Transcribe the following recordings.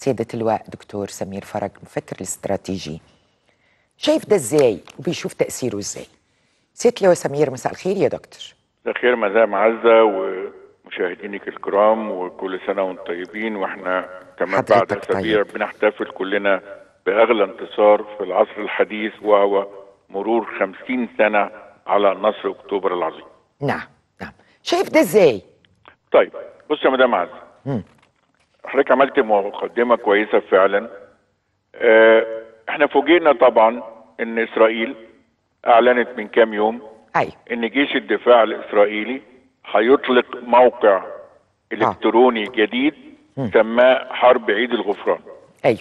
سيادة اللواء دكتور سمير فرج المفكر الاستراتيجي شايف ده ازاي وبيشوف تأثيره ازاي سيادة اللواء سمير مساء الخير يا دكتور مساء الخير مدام عزة ومشاهدينك الكرام وكل سنة وانتم طيبين واحنا كمان بعد حضرتك اسابيع طيب. بنحتفل كلنا بأغلى انتصار في العصر الحديث وهو مرور خمسين سنة على نصر أكتوبر العظيم نعم نعم شايف ده ازاي طيب بص يا مدام عزة حضرتك عملت مقدمة كويسة فعلا اه احنا فوجئنا طبعا ان اسرائيل اعلنت من كام يوم ايوه ان جيش الدفاع الاسرائيلي هيطلق موقع الكتروني جديد سماه حرب عيد الغفران ايوه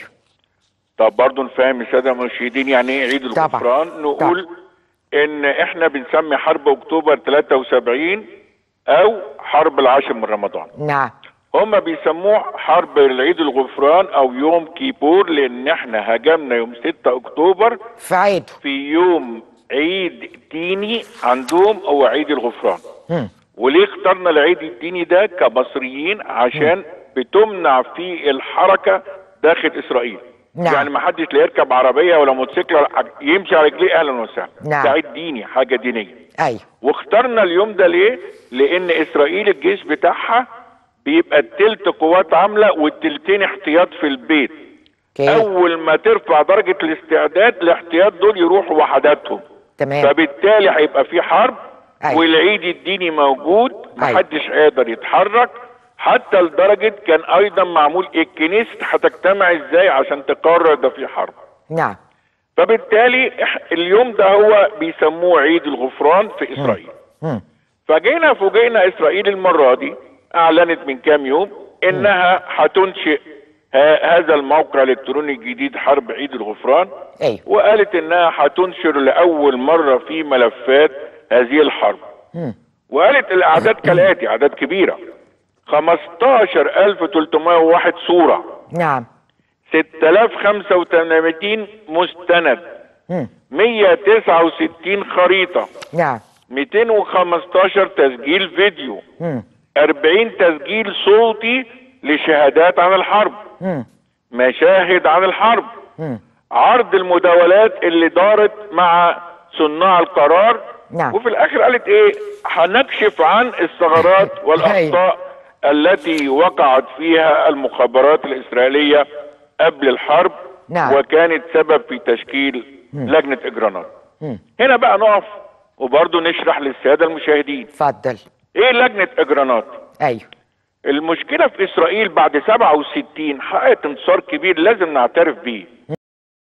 طب برضه نفهم الساده المشاهدين يعني ايه عيد طبعا. الغفران نقول ان احنا بنسمي حرب اكتوبر 73 او حرب العاشر من رمضان نعم هم بيسموه حرب العيد الغفران او يوم كيبور لان احنا هاجمنا يوم 6 اكتوبر في عيده في يوم عيد ديني عندهم هو عيد الغفران مم. وليه اخترنا العيد الديني ده كمصريين عشان بتمنع فيه الحركه داخل اسرائيل نعم. يعني ما حدش لا يركب عربيه ولا موتوسيكل ولا حاجة. يمشي على رجليه اهلا وسهلا نعم. ده عيد ديني حاجه دينيه ايوه واخترنا اليوم ده ليه لان اسرائيل الجيش بتاعها بيبقى التلت قوات عامله والتلتين احتياط في البيت اوكي اول ما ترفع درجه الاستعداد الاحتياط دول يروحوا وحداتهم تمام فبالتالي هيبقى في حرب أيوة. والعيد الديني موجود أيوة. محدش قادر يتحرك حتى لدرجه كان ايضا معمول الكنيسه هتجتمع ازاي عشان تقرر ده في حرب نعم فبالتالي إح- اليوم ده هو بيسموه عيد الغفران في اسرائيل مم. فجينا فوجئنا اسرائيل المره دي اعلنت من كام يوم انها هتنشئ ه- هذا الموقع الالكتروني الجديد حرب عيد الغفران ايوه وقالت انها هتنشر لاول مره في ملفات هذه الحرب مم. وقالت الاعداد كالاتي اعداد كبيره 15301 صوره نعم 6085 مستند مم. 169 خريطه نعم 215 تسجيل فيديو مم. 40 تسجيل صوتي لشهادات عن الحرب مم. مشاهد عن الحرب مم. عرض المداولات اللي دارت مع صناع القرار نعم. وفي الاخر قالت ايه هنكشف عن الثغرات والاخطاء التي وقعت فيها المخابرات الاسرائيليه قبل الحرب نعم. وكانت سبب في تشكيل لجنه اجرانات مم. هنا بقى نقف وبرضه نشرح للساده المشاهدين اتفضل ايه لجنه اجرانات ايوه المشكله في اسرائيل بعد 67 حققت انتصار كبير لازم نعترف بيه